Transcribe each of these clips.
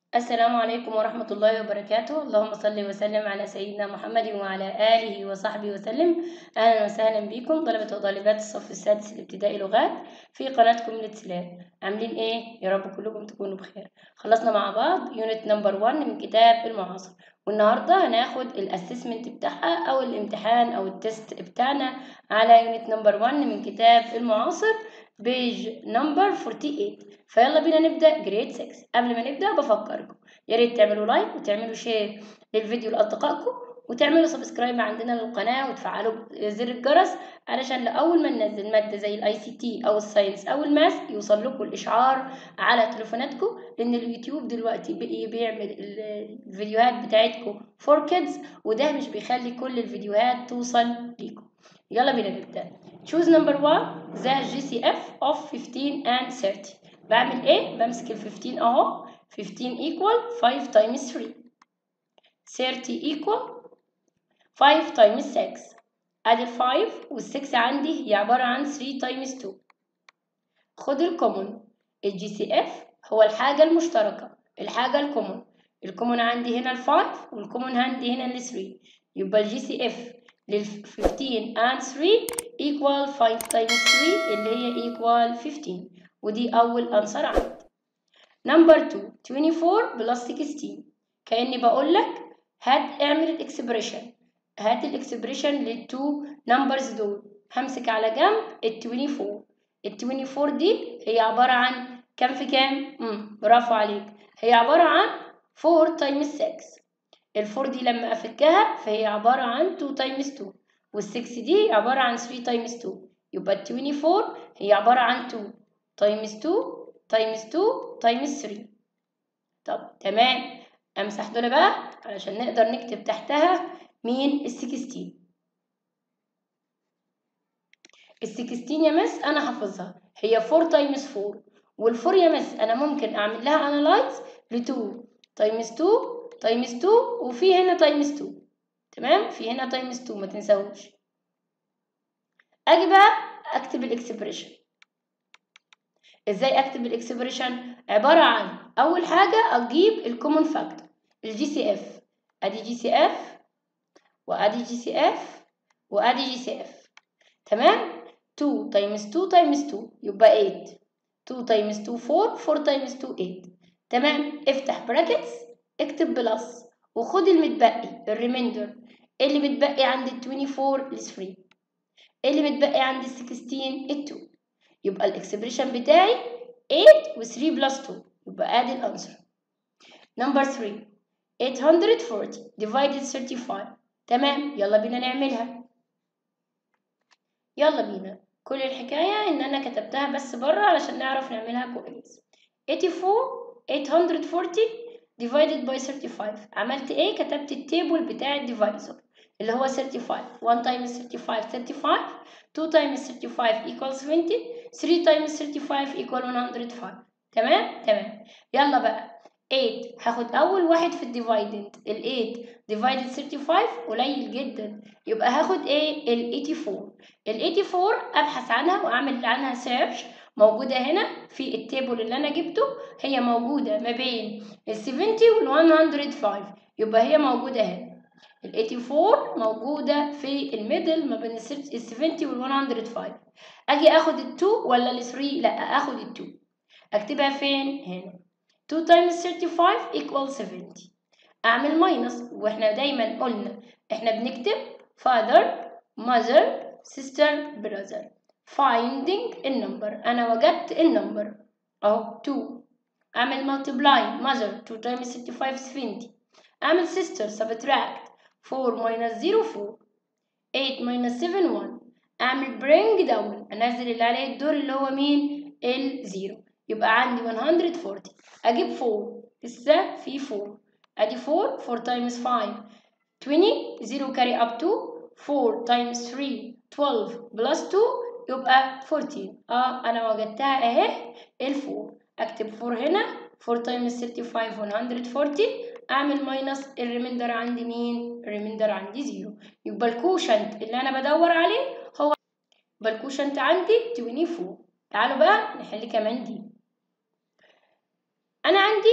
السلام عليكم ورحمة الله وبركاته اللهم صل وسلم على سيدنا محمد وعلى آله وصحبه وسلم أهلا وسهلا بكم طلبة وطالبات الصف السادس الابتدائي لغات في قناتكم لتسلام عاملين ايه يا رب كلكم تكونوا بخير خلصنا مع بعض يونت نمبر 1 من كتاب المعاصر والنهارده هناخد الاسسمنت بتاعها او الامتحان او التست بتاعنا على يونت نمبر 1 من كتاب المعاصر بيج نمبر 48 فيلا بينا نبدا جريد 6 قبل ما نبدا بفكركم يا ريت تعملوا لايك وتعملوا شير للفيديو لاصدقائكم وتعملوا سبسكرايب عندنا للقناه وتفعلوا زر الجرس علشان لاول ما ننزل ماده زي الاي سي تي او الساينس او الماس يوصل لكم الاشعار على تليفوناتكم لان اليوتيوب دلوقتي بقي بيعمل الفيديوهات بتاعتكم فور كيدز وده مش بيخلي كل الفيديوهات توصل ليكم يلا بينا نبدا choose number 1 the GCF of 15 and 30 بعمل ايه بمسك ال 15 اهو 15 equal 5 times 3 30 equal 5 times 6 ادي ال 5 وال 6 عندي هي عبارة عن 3 times 2 خد الكومون الجي سي اف هو الحاجة المشتركة الحاجة الكومون الكومون عندي هنا ال 5 والكومون عندي هنا ال 3 يبقى الجي سي اف لل 15 and 3 equal 5 times 3 اللي هي equal 15 ودي أول أنصر عندي نمبر 2 24 بلس 16 كأني بقول لك هات اعمل الاكسبريشن هات الاكسبريشن للتو نمبرز دول همسك على جنب ال 24 ال 24 دي هي عبارة عن كام في كام؟ امم برافو عليك هي عبارة عن 4 times 6 ال 4 دي لما افكها فهي عبارة عن 2 times 2 وال 6 دي عبارة عن 3 times 2 يبقى ال 24 هي عبارة عن 2 times 2 times 2 times 3 طب تمام امسح دول بقى علشان نقدر نكتب تحتها مين ال 16 ال 16 يا مس انا حافظها هي 4 times 4 وال4 يا مس انا ممكن اعمل لها انالايز ل 2 times 2 تايمز 2 وفي هنا تايمز 2 تمام في هنا تايمز 2 ما تنساوش اجي بقى اكتب الاكسبريشن ازاي اكتب الاكسبريشن عباره عن اول حاجه اجيب الكومن فاكتور الجي سي اف ادي جي سي اف وادي جي سي اف وادي جي سي اف تمام 2 تايمز 2 تايمز 2 يبقى 8 2 تايمز 2 4 4 تايمز 2 8 تمام افتح براكتس اكتب بلس وخد المتبقي الريميندر اللي متبقي عند ال 24 ال 3 اللي متبقي عند ال 16 ال 2 يبقى الاكسبريشن بتاعي 8 و 3 بلس 2 يبقى ادي الانسر نمبر 3 840 divided 35 تمام يلا بينا نعملها يلا بينا كل الحكاية ان انا كتبتها بس بره علشان نعرف نعملها كويس 84 840 divided by 35 عملت ايه كتبت التيبل بتاع الديفايزر اللي هو 35 1 times 35 35 2 times 35 equals 20 3 times 35 equal 105 تمام تمام يلا بقى 8 هاخد اول واحد في الديفايدند ال 8 divided 35 قليل جدا يبقى هاخد ايه ال 84 ال 84 ابحث عنها واعمل عنها سيرش موجودة هنا في التيبل اللي أنا جبته هي موجودة ما بين ال 70 وال 105 يبقى هي موجودة هنا ال 84 موجودة في الميدل ما بين ال 70 وال 105 أجي آخد ال 2 ولا ال 3 لا آخد ال 2 أكتبها فين هنا 2 times 35 equals 70 أعمل ماينس وإحنا دايما قلنا إحنا بنكتب father mother sister brother finding النمبر أنا وجدت النمبر أهو 2 أعمل multiply mother 2 times 35 70 أعمل sister subtract 4 minus 0 4 8 minus 7 1 أعمل bring down أنزل اللي عليه الدور اللي هو مين الزيرو يبقى عندي 140 أجيب 4 لسه في 4 أدي 4 4 times 5 20 0 carry up to 4 times 3 12 plus 2 يبقى 14 اه انا وجدتها اهي الفور اكتب 4 هنا 4 تايمز 35 140 اعمل ماينس الريميندر عندي مين الريميندر عندي زيرو يبقى الكوشنت اللي انا بدور عليه هو يبقى الكوشنت عندي 24 تعالوا بقى نحل كمان دي انا عندي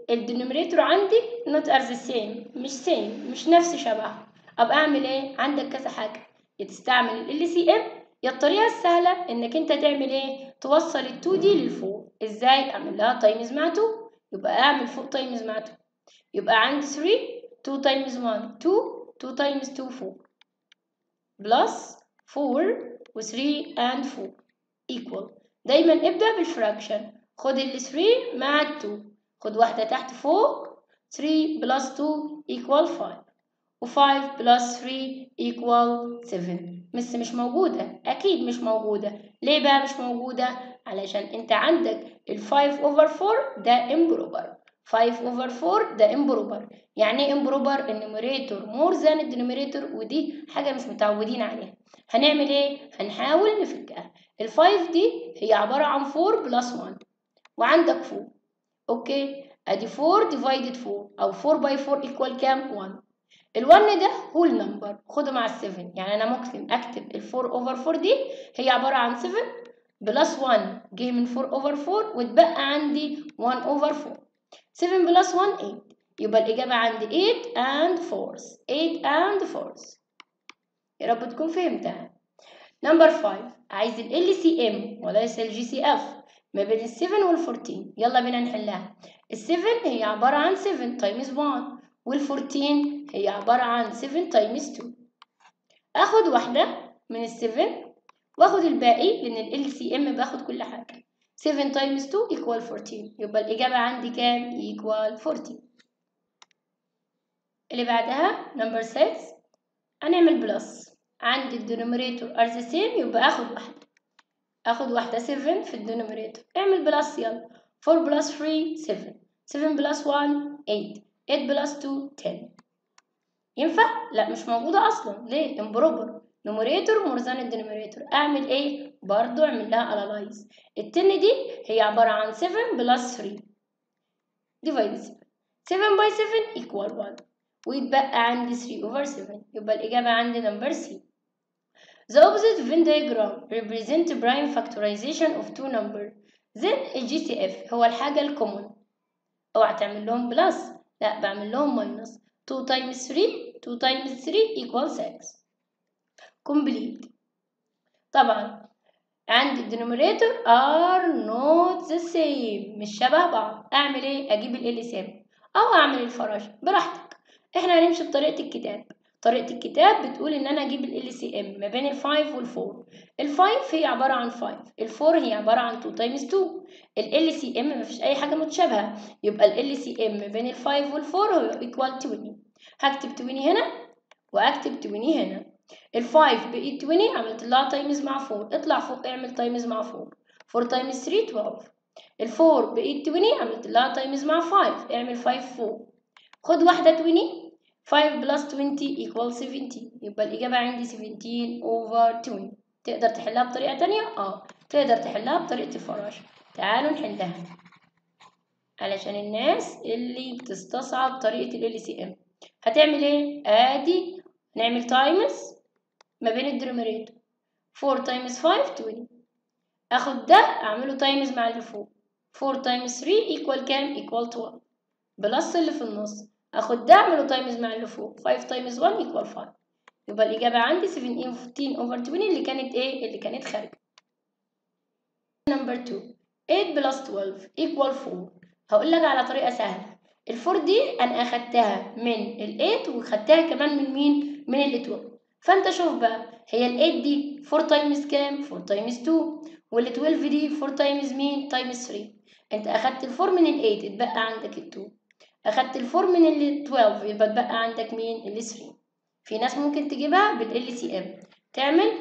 الدينوميريتور عندي not are the same مش same مش نفس شبه ابقى اعمل ايه عندك كذا حاجه يا تستعمل ال سي ام يا الطريقه السهله انك انت تعمل ايه توصل ال 2 دي للفوق ازاي اعمل لها تايمز مع 2 يبقى اعمل فوق تايمز مع 2 يبقى عندي 3 2 تايمز 1 2 2 تايمز 2 4 بلس 4 و 3 and 4 equal دايما ابدأ بالفراكشن خد ال 3 مع ال 2 خد واحدة تحت فوق 3 بلس 2 equal 5 و 5 بلس 3 equal 7 بس مش موجودة أكيد مش موجودة ليه بقى مش موجودة؟ علشان أنت عندك ال 5 over 4 ده improper 5 over 4 ده improper يعني ايه improper؟ النيوميريتور more than الدينوميريتور ودي حاجة مش متعودين عليها هنعمل ايه؟ هنحاول نفكها ال 5 دي هي عبارة عن 4 بلس 1 وعندك 4 اوكي ادي 4 divided 4 او 4 by 4 equal كام 1 ال1 ده هو النمبر خده مع ال7 يعني انا ممكن اكتب ال4 over 4 دي هي عبارة عن 7 بلس 1 جه من 4 over 4 واتبقى عندي 1 over 4 7 بلس 1 8 يبقى الإجابة عندي 8 and 4 8 and 4 يا رب تكون فهمتها نمبر 5 عايز ال LCM وليس ال GCF ما بين ال 7 وال 14 يلا بينا نحلها ال 7 هي عبارة عن 7 تايمز 1 وال 14 هي عبارة عن 7 تايمز 2 اخد واحدة من ال 7 واخد الباقي لان ال LCM باخد كل حاجة 7 تايمز 2 equal 14 يبقى الإجابة عندي كام؟ equal 14 اللي بعدها نمبر 6 هنعمل بلس عندي الدينوميريتور ار ذا سيم يبقى اخد واحدة اخد واحدة 7 في الدينوميريتور اعمل بلس يلا 4 بلس 3 7 7 بلس 1 8 8 بلس 2 10 ينفع؟ لا مش موجودة أصلا ليه؟ امبروبر نوميريتور مور ذان الدينوميريتور اعمل ايه؟ برضو اعمل لها انالايز ال 10 دي هي عبارة عن 7 بلس 3 ديفايد 7 7 باي 7 equal 1 ويتبقى عندي 3 over 7 يبقى الإجابة عندي نمبر C The opposite Venn diagram represent prime factorization of two numbers then ال GCF هو الحاجة الكومون اوعى تعمل لهم بلس لا بعمل لهم ماينس 2 times 3 2 times 3 equal 6 complete طبعا عندي الدينوميريتور are not the same مش شبه بعض اعمل ايه اجيب ال LCM او اعمل الفراشه براحتك احنا هنمشي بطريقه الكتاب طريقه الكتاب بتقول ان انا اجيب ال LCM ما بين ال5 وال4 ال5 هي عباره عن 5 ال4 هي عباره عن 2 times 2 ال LCM مفيش اي حاجه متشابهه يبقى ال LCM ما بين ال5 وال4 هو equal 20 هكتب 20 هنا واكتب 20 هنا ال5 بقيت 20 عملت لها تايمز مع 4 اطلع فوق اعمل تايمز مع 4 4 تايمز 3 12 ال4 بقيت 20 عملت لها تايمز مع 5 اعمل 5 فوق خد واحدة 20 5 بلس 20 equal 17 يبقى الإجابة عندي 17 over 20 تقدر تحلها بطريقة تانية؟ اه تقدر تحلها بطريقة الفراشة تعالوا نحلها علشان الناس اللي بتستصعب طريقة ال LCM هتعمل ايه؟ ادي نعمل تايمز ما بين الدينوميريتور 4 تايمز 5 20 اخد ده اعمله تايمز مع اللي فوق 4 تايمز 3 ايكوال كام ايكوال 12 بلس اللي في النص اخد ده اعمله تايمز مع اللي فوق 5 تايمز 1 ايكوال 5 يبقى الاجابه عندي 17 اوفر 20 اللي كانت ايه اللي كانت خارجه نمبر 2 8 بلس 12 ايكوال 4 هقول لك على طريقه سهله الفور دي انا اخدتها من ال8 وخدتها كمان من مين من ال12 فانت شوف بقى هي ال8 دي 4 تايمز كام 4 تايمز 2 وال12 دي 4 تايمز مين تايمز 3 انت اخدت الفور من ال8 اتبقى عندك ال2 اخدت الفور من ال12 يبقى اتبقى عندك مين ال3 في ناس ممكن تجيبها بالال سي ام تعمل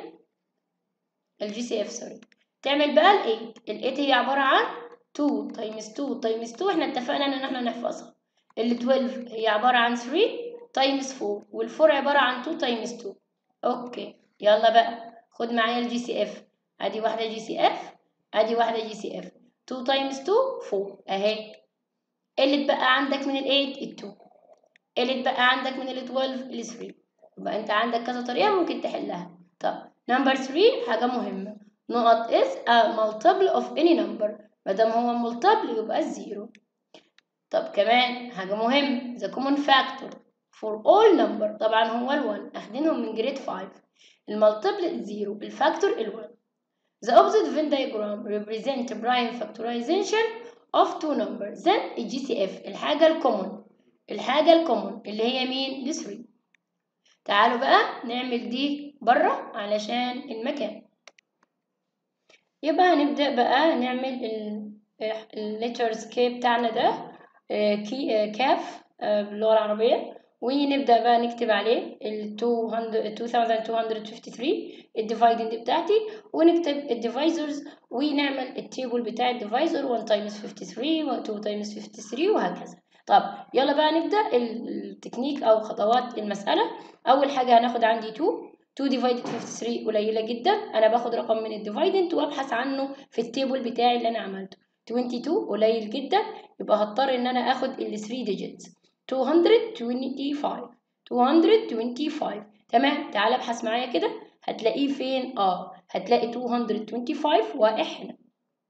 الجي سي اف سوري تعمل بقى ال8 ال8 هي عباره عن 2 تايمز 2 تايمز 2 احنا اتفقنا ان احنا نحفظها ال12 هي عباره عن 3 تايمز 4 والفور عباره عن 2 تايمز 2 اوكي يلا بقى خد معايا الجي سي اف ادي واحده جي سي اف ادي واحده جي سي اف 2 تايمز 2 4 اهي اللي اتبقى عندك من ال8 ال2 اللي اتبقى عندك من ال12 ال3 يبقى انت عندك كذا طريقه ممكن تحلها طب نمبر 3 حاجه مهمه نقط is a multiple of any number ما دام هو multiple يبقى الزيرو طب كمان حاجة مهم the common factor for all number طبعا هو ال1 اخدينهم من جريد 5 المالتيبل الزيرو الفاكتور ال1 the opposite Venn diagram represent prime factorization of two numbers then الجي سي اف الحاجة الكومون الحاجة الكومون اللي هي مين ال 3 تعالوا بقى نعمل دي بره علشان المكان يبقى هنبدأ بقى نعمل الليترز كي بتاعنا ده كي كاف باللغة العربية ونبدأ بقى نكتب عليه ال 2253 الديفايدنج بتاعتي ونكتب الديفايزرز ونعمل التيبل بتاع الديفايزر 1 تايمز 53 و 2 تايمز 53 وهكذا طب يلا بقى نبدأ التكنيك أو خطوات المسألة أول حاجة هناخد عندي 2 2 ديفايدد 53 قليلة جدا أنا باخد رقم من الديفايدنت وأبحث عنه في التيبل بتاعي اللي أنا عملته 22 قليل جدا يبقى هضطر إن أنا آخد ال 3 digits 225 225 تمام تعال ابحث معايا كده هتلاقيه فين اه هتلاقي 225 واقع هنا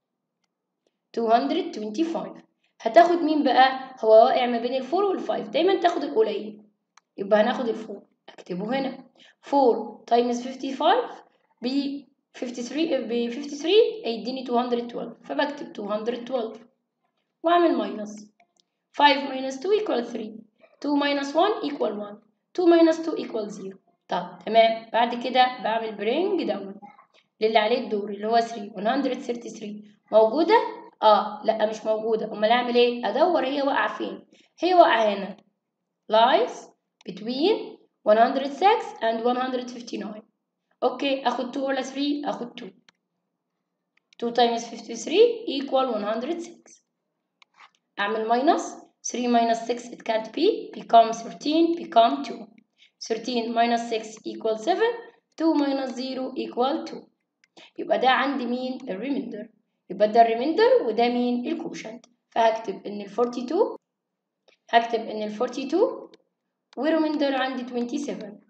225 هتاخد مين بقى هو واقع ما بين الفور والفايف دايما تاخد القليل يبقى هناخد الفور اكتبه هنا 4 تايمز 55 ب 53 ب 53 هيديني 212 فبكتب 212 واعمل ماينس 5 minus 2 equal 3 2 minus 1 equal 1 2 minus 2 equal 0 طب تمام بعد كده بعمل برينج داون للي عليه الدور اللي هو 3 133 موجودة؟ اه لا مش موجودة امال اعمل ايه؟ ادور هي واقعة فين؟ هي واقعة هنا lies between 106 and 159 اوكي اخد 2 ولا 3 اخد 2 2 times 53 equal 106 اعمل minus 3 minus 6 it can't be become 13 become 2 13 minus 6 equal 7 2 minus 0 equal 2 يبقى ده عندي مين الريميندر يبقى ده الريميندر وده مين الكوشنت فهكتب ان ال 42 هكتب ان ال 42 وريميندر عندي 27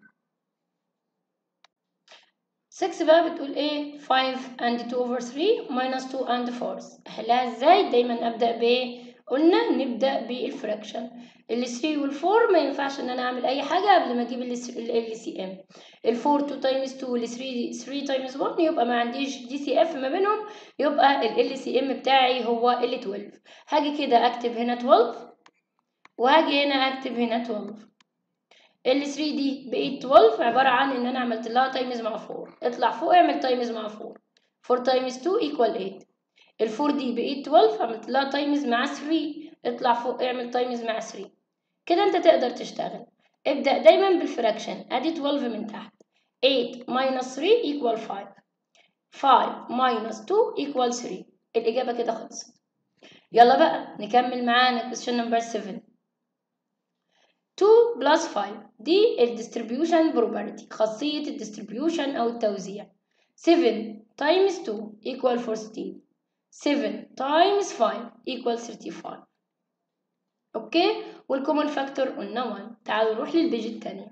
6 بقى بتقول ايه 5 and 2 over 3 minus 2 and 4 احلها ازاي دايما ابدا بايه قلنا نبدا بالفراكشن ال 3 وال 4 ما ينفعش ان انا اعمل اي حاجه قبل ما اجيب ال سي ام ال 4 2 تايمز 2 ال 3 3 تايمز 1 يبقى ما عنديش دي سي اف ما بينهم يبقى ال سي ام بتاعي هو ال 12 هاجي كده اكتب هنا 12 وهاجي هنا اكتب هنا 12 ال 3 دي بقيت 12 عباره عن ان انا عملت لها تايمز مع 4 اطلع فوق اعمل تايمز مع 4 4 تايمز 2 ايكوال 8 ال 4 دي بقيت 12 عملت لها تايمز مع 3 اطلع فوق اعمل تايمز مع 3 كده انت تقدر تشتغل ابدأ دايما بالفراكشن ادي 12 من تحت 8 minus 3 equal 5 5 minus 2 equal 3 الإجابة كده خلصت يلا بقى نكمل معانا question number 7 2 plus 5 دي ال distribution property خاصية ال distribution أو التوزيع 7 times 2 equal 14 7 times 5 equal 35 اوكي والكومن فاكتور قلنا 1 تعالوا نروح للبيج التانية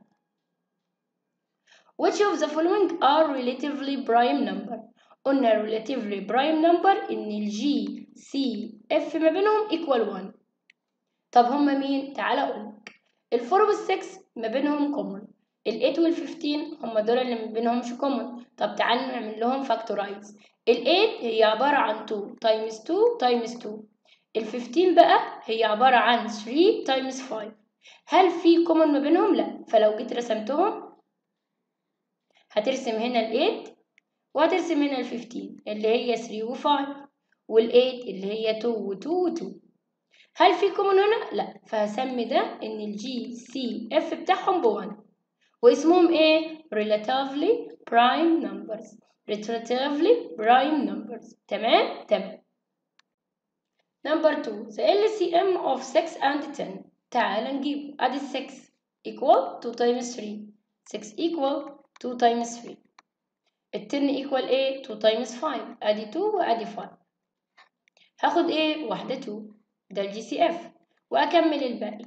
which of the following are relatively prime number قلنا relatively prime number ان الجي سي اف ما بينهم equal 1 طب هما مين تعالى اقولك الفور والسكس ما بينهم common ال8 وال15 هما دول اللي ما بينهمش common طب تعالوا نعمل لهم فاكتورايز ال8 هي عبارة عن 2 times 2 times 2 ال 15 بقى هي عبارة عن 3 times 5 هل في كومن ما بينهم؟ لا فلو جيت رسمتهم هترسم هنا ال 8 وهترسم هنا ال 15 اللي هي 3 و 5 وال 8 اللي هي 2 و 2 و 2 هل في كومن هنا؟ لا فهسمي ده ان الجي سي اف بتاعهم ب 1 واسمهم ايه؟ relatively prime numbers relatively prime numbers تمام؟ تمام Number 2 the LCM of 6 and 10 تعال نجيب ادي 6 equal 2 times 3 6 equal 2 times 3 ال 10 equal ايه 2 times 5 ادي 2 وادي 5 هاخد ايه واحدة 2 ده الجي سي اف واكمل الباقي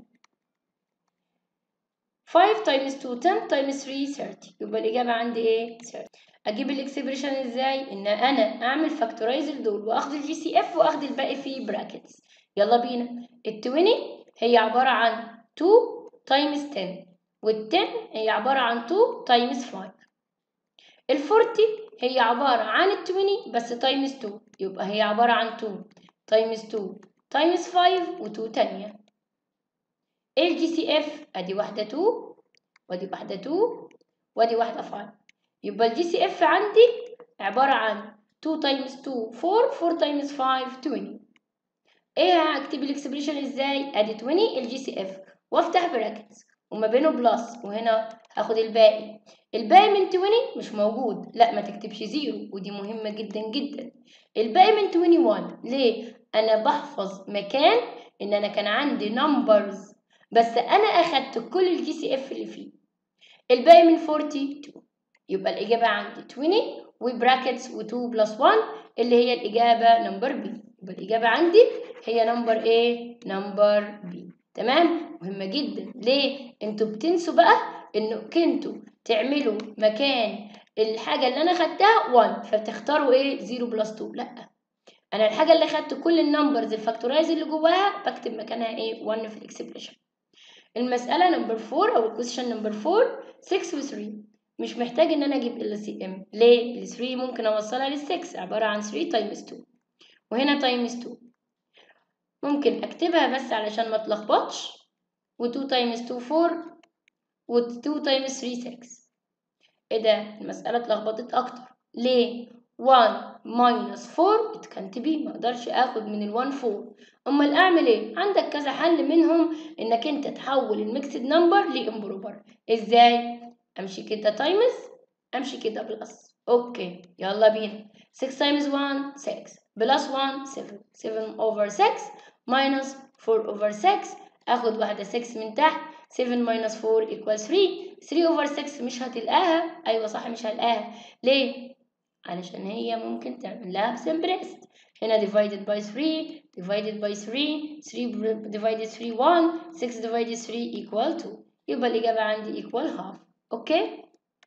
5 times 2 10 times 3 30 يبقى الاجابة عندي ايه 30 اجيب الاكسبريشن ازاي ان انا اعمل فاكتورايز لدول واخد الجي سي اف واخد الباقي في براكتس يلا بينا ال 20 هي عبارة عن 2 times 10 وال 10 هي عبارة عن 2 times 5 ال 40 هي عبارة عن ال 20 بس times 2 يبقى هي عبارة عن 2 times 2 times 5 و 2 تانية ال جي سي اف ادي واحدة 2 وادي واحدة 2 وادي واحدة 5 يبقى الجي سي اف عندي عبارة عن 2 times 2 4 4 times 5 20 ايه هكتب الاكسبريشن ازاي ادي 20 الجي سي اف وافتح براكتس وما بينه بلس وهنا هاخد الباقي الباقي من 20 مش موجود لا ما تكتبش زيرو ودي مهمة جدا جدا الباقي من 21 ليه انا بحفظ مكان ان انا كان عندي نمبرز بس انا اخدت كل الجي سي اف اللي فيه الباقي من 42 يبقى الاجابة عندي 20 وبراكتس و2 بلس 1 اللي هي الاجابة نمبر بي يبقى الاجابة عندي هي نمبر ايه نمبر بي تمام مهمة جدا ليه انتوا بتنسوا بقى انه كنتوا تعملوا مكان الحاجة اللي انا خدتها 1 فبتختاروا ايه 0 بلس 2 لا انا الحاجة اللي خدت كل النمبرز الفاكتورايز اللي جواها بكتب مكانها ايه 1 في الاكسبريشن المسألة نمبر 4 او الكويشن نمبر 4 6 و 3 مش محتاج ان انا اجيب ال سي ام ليه ال 3 ممكن اوصلها لل 6 عبارة عن 3 تايمز 2 وهنا تايمز 2 ممكن اكتبها بس علشان ما اتلخبطش و2 تايمز 2 4 و2 تايمز 3 6 ايه ده المسألة اتلخبطت اكتر ليه 1 minus 4 it can't be ما اقدرش اخد من ال 1 4 امال اعمل ايه عندك كذا حل منهم انك انت تحول الميكسد نمبر لامبروبر ازاي امشي كده تايمز امشي كده بلس اوكي يلا بينا 6 تايمز 1 6 بلس 1 7 7 over 6 minus 4 over 6 اخد واحدة 6 من تحت 7 minus 4 equals 3 3 over 6 مش هتلقاها ايوه صح مش هلقاها ليه علشان هي ممكن تعمل لها سمبريست هنا divided by 3 divided by 3 3 divided 3 1 6 divided 3 equal 2 يبقى الإجابة عندي equal half أوكي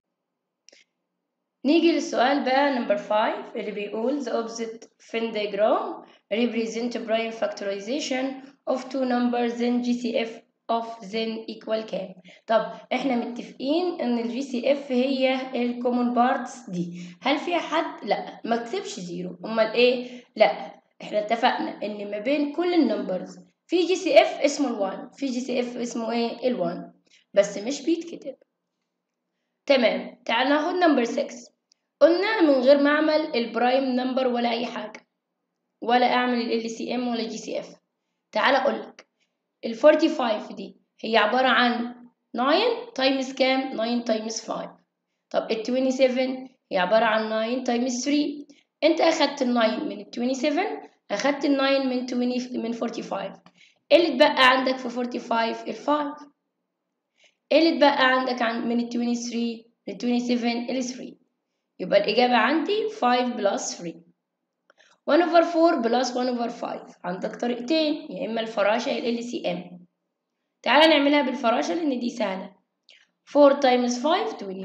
نيجي للسؤال بقى نمبر 5 اللي بيقول the opposite Venn diagram represent prime factorization of two numbers then GCF of then equal كام طب احنا متفقين ان الجي سي اف هي الكومون بارتس دي هل فيها حد لا ما اكتبش زيرو امال ايه لا احنا اتفقنا ان ما بين كل النمبرز في جي سي اف اسمه ال1 في جي سي اف اسمه ايه ال1 بس مش بيتكتب تمام تعال ناخد نمبر 6 قلنا من غير ما اعمل البرايم نمبر ولا اي حاجه ولا اعمل ال سي ام ولا جي سي اف تعال اقول لك ال 45 دي هي عباره عن 9 تايمز كام 9 تايمز 5 طب ال 27 هي عباره عن 9 تايمز 3 انت اخدت ال 9 من ال 27 اخدت ال 9 من 20 من 45 ايه اللي اتبقى عندك في 45 ال 5 ايه اللي اتبقى عندك عن من ال 23 ل 27 ال 3 يبقى الإجابة عندي 5 بلس 3 1 over 4 بلس 1 over 5 عندك طريقتين يا إما الفراشة يا ال سي ام تعالى نعملها بالفراشة لأن دي سهلة 4 times 5 20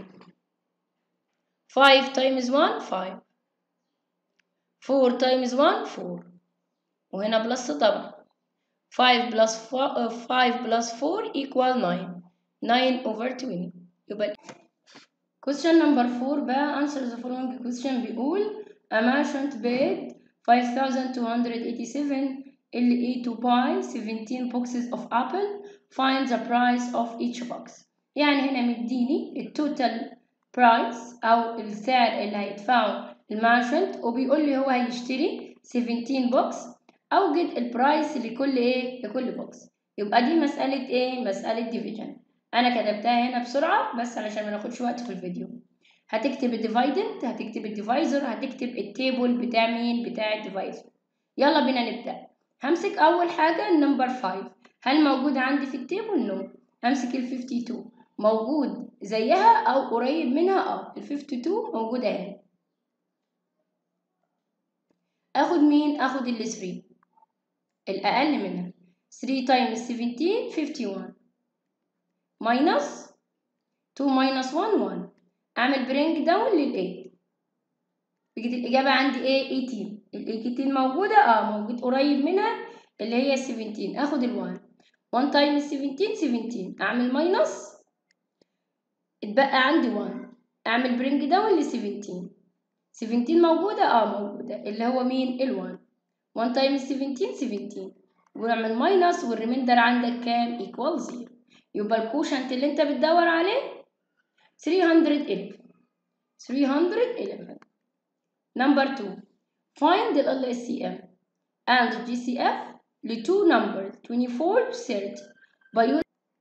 5 times 1 5 4 times 1 4 وهنا بلس طبعا 5 plus 4 5 plus 4 equal 9 9 over 20 يبقى question number 4 بقى answer the following question بيقول a merchant paid 5287 LE to buy 17 boxes of apple find the price of each box يعني هنا مديني التوتال برايس او السعر اللي هيدفعه المارشنت وبيقول لي هو هيشتري 17 بوكس اوجد البرايس لكل ايه لكل بوكس يبقى دي مسألة ايه مسألة ديفيجن انا كتبتها هنا بسرعة بس علشان ما ناخدش وقت في الفيديو هتكتب الديفايدند هتكتب الديفايزر هتكتب التيبل بتاع مين بتاع الديفايزر يلا بينا نبدأ همسك اول حاجة النمبر 5 هل موجود عندي في التيبل نو همسك ال 52 موجود زيها او قريب منها اه ال 52 موجودة اهي اخد مين اخد ال 3 الاقل منها 3 times 17 51 minus 2 minus 1 1 اعمل برينج داون لل 8 بقت الاجابه عندي ايه 18 ال 18 موجوده اه موجود قريب منها اللي هي 17 اخد ال1 1 تايمز 17 17 اعمل ماينس اتبقى عندي 1 اعمل برينج داون ل 17 17 موجودة اه موجودة اللي هو مين ال1 1 تايمز 17 17 ونعمل ماينس والريميندر عندك كام ايكوال 0 يبقى الكوشنت اللي انت بتدور عليه 311 311 number 2 find the LSCM and GCF ل two numbers 24 30 by using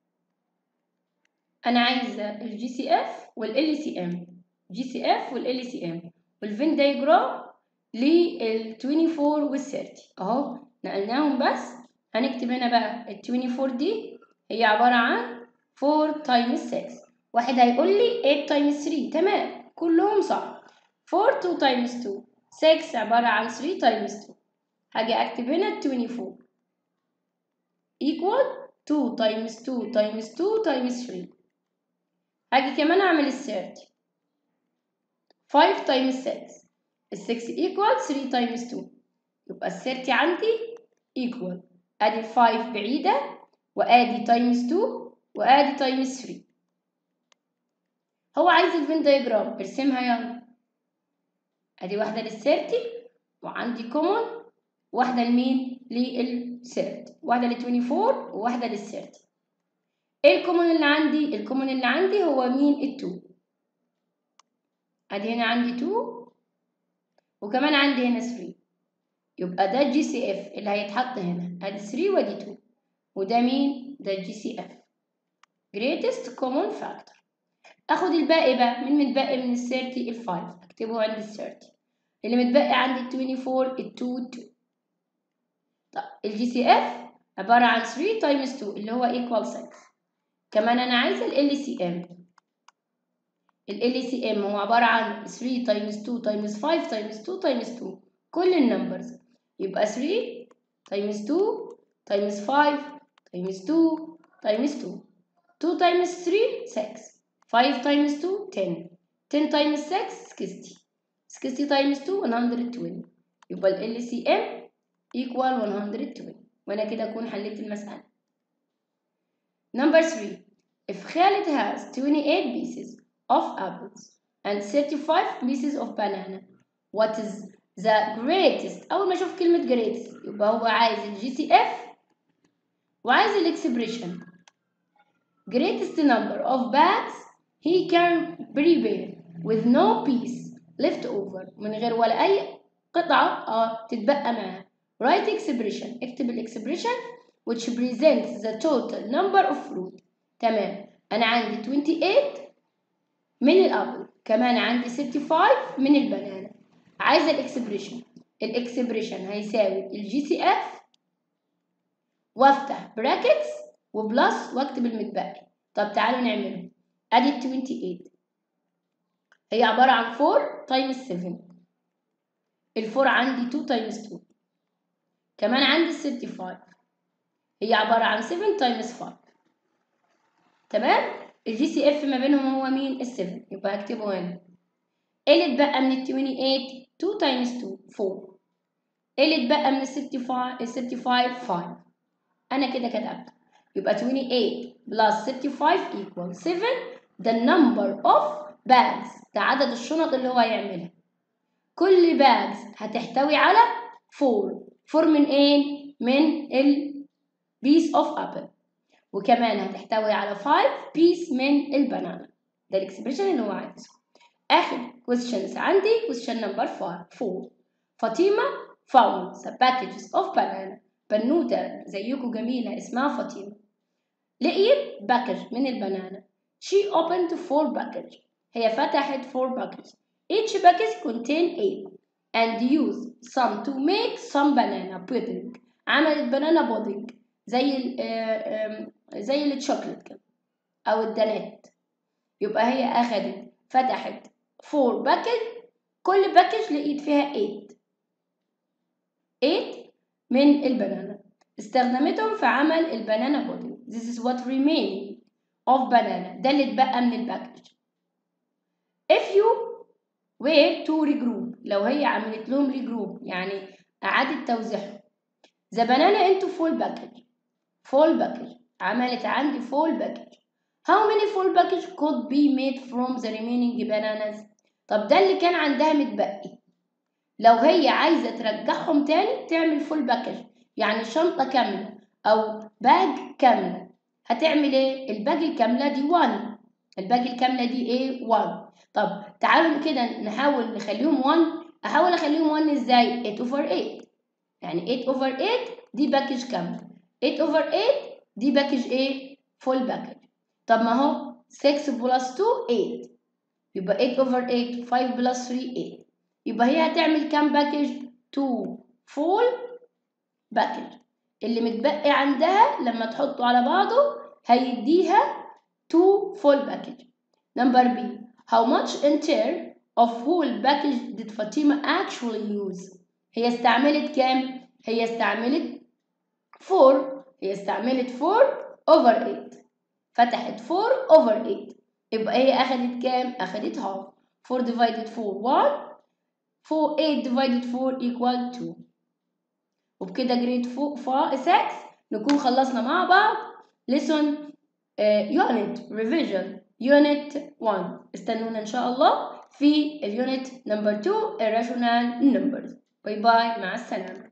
انا عايزه الجي سي اف والال سي ام جي سي اف والال سي ام والفين دايجرام لل 24 وال 30 اهو نقلناهم بس هنكتب هنا بقى ال 24 دي هي عباره عن 4 تايمز 6 واحد هيقول لي 8 تايمز 3 تمام كلهم صح 4 2 تايمز 2 6 عباره عن 3 تايمز 2 هاجي اكتب هنا ال 24 equal 2 times 2 times 2 times 3 هاجي كمان اعمل ال 30 5 times 6 ال 6 equal 3 times 2 يبقى ال 30 عندي equal ادي ال 5 بعيدة وادي times 2 وادي times 3 هو عايز الفين دايجرام ارسمها يلا ادي واحدة لل 30 وعندي كومون واحدة لمين؟ لل 30 واحدة لل 24 وواحدة لل 30 ايه الكومون اللي عندي؟ الكومون اللي عندي هو مين؟ ال 2 ادي هنا عندي 2 وكمان عندي هنا 3 يبقى ده الجي سي اف اللي هيتحط هنا ادي 3 وادي 2 وده مين؟ ده الجي سي اف greatest common factor اخد الباقي بقى مين متبقي من ال 30 ال 5 اكتبه عند ال 30 اللي متبقي عندي ال 24 ال 2 ال 2 طب الجي سي اف عبارة عن 3 تايمز 2 اللي هو equal 6 كمان أنا عايزة ال LCM ال LCM هو عبارة عن 3 تايمز 2 تايمز 5 تايمز 2 تايمز 2 كل النمبرز يبقى 3 تايمز 2 تايمز 5 تايمز 2 تايمز 2 2 تايمز 3 6 5 تايمز 2 10 10 تايمز 6 60 60 تايمز 2 120 يبقى ال LCM equal 120 وانا كده اكون حليت المسألة number 3 if Khalid has 28 pieces of apples and 35 pieces of banana what is the greatest اول ما اشوف كلمة greatest يبقى هو عايز الجي سي اف وعايز الاكسبريشن greatest number of bags he can prepare with no piece left over من غير ولا اي قطعة اه تتبقى معاه write expression اكتب الاكسبريشن which presents the total number of fruit تمام انا عندي 28 من الابل كمان عندي 65 من البنانا عايزه الاكسبريشن الاكسبريشن هيساوي الجي سي اف وافتح براكتس وبلس واكتب المتبقي طب تعالوا نعمله ادي ال 28 هي عباره عن 4 تايمز 7 ال4 عندي 2 تايمز 2 كمان عندي 35 هي عبارة عن 7 تايمز 5 تمام الجي سي اف ما بينهم هو مين ال 7 يبقى هكتبه هنا ايه اللي اتبقى من ال 28 2 تايمز 2 4 ايه اللي اتبقى من ال 65 ال 35 5 انا كده كتبت يبقى 28 بلس 35 equal 7 the number of bags ده عدد الشنط اللي هو هيعملها كل bags هتحتوي على 4 4 من ايه من ال piece of apple وكمان هتحتوي على 5 piece من البنانا ده الاكسبريشن اللي هو عايزه اخر questions عندي question number 4 فاطمه found the packages of banana بنوته زيكم جميله اسمها فاطمه لقيت باكج من البنانا she opened four package هي فتحت four package each package contain 8 and used some to make some banana pudding عملت بنانا بودنج زي ال زي الشوكليت كده او الدانات يبقى هي اخدت فتحت فور باكج كل باكج لقيت فيها 8 8 من البنانا استخدمتهم في عمل البنانا بودنج this is what remain of banana ده اللي اتبقى من الباكج if you were to regroup لو هي عملت لهم regroup يعني اعادت توزيعهم the banana into full package full package عملت عندي full package how many full package could be made from the remaining bananas طب ده اللي كان عندها متبقي لو هي عايزة ترجعهم تاني تعمل full package يعني شنطة كاملة أو باج كاملة هتعمل إيه؟ الباج الكاملة دي 1 الباج الكاملة دي إيه؟ 1 طب تعالوا كده نحاول نخليهم 1 أحاول أخليهم 1 إزاي؟ 8 over 8 يعني 8 over 8 دي باكج كاملة 8 over 8 دي باكج إيه؟ فول باكج طب ما هو 6 بلس 2 8 يبقى 8 over 8 5 بلس 3 8 يبقى هي هتعمل كام باكج؟ 2 فول باكج اللي متبقي عندها لما تحطه على بعضه هيديها 2 full package number B how much entire of whole package did Fatima actually use هي استعملت كام هي استعملت 4 هي استعملت 4 over 8 فتحت 4 over 8 يبقى هي اخدت كام اخدت half 4 divided 4 1 4 8 divided 4 equal 2 وبكده جريد فوق 6 نكون خلصنا مع بعض lesson يونت ريفيجن يونت 1 استنونا ان شاء الله في اليونت نمبر 2 irrational numbers باي باي مع السلامه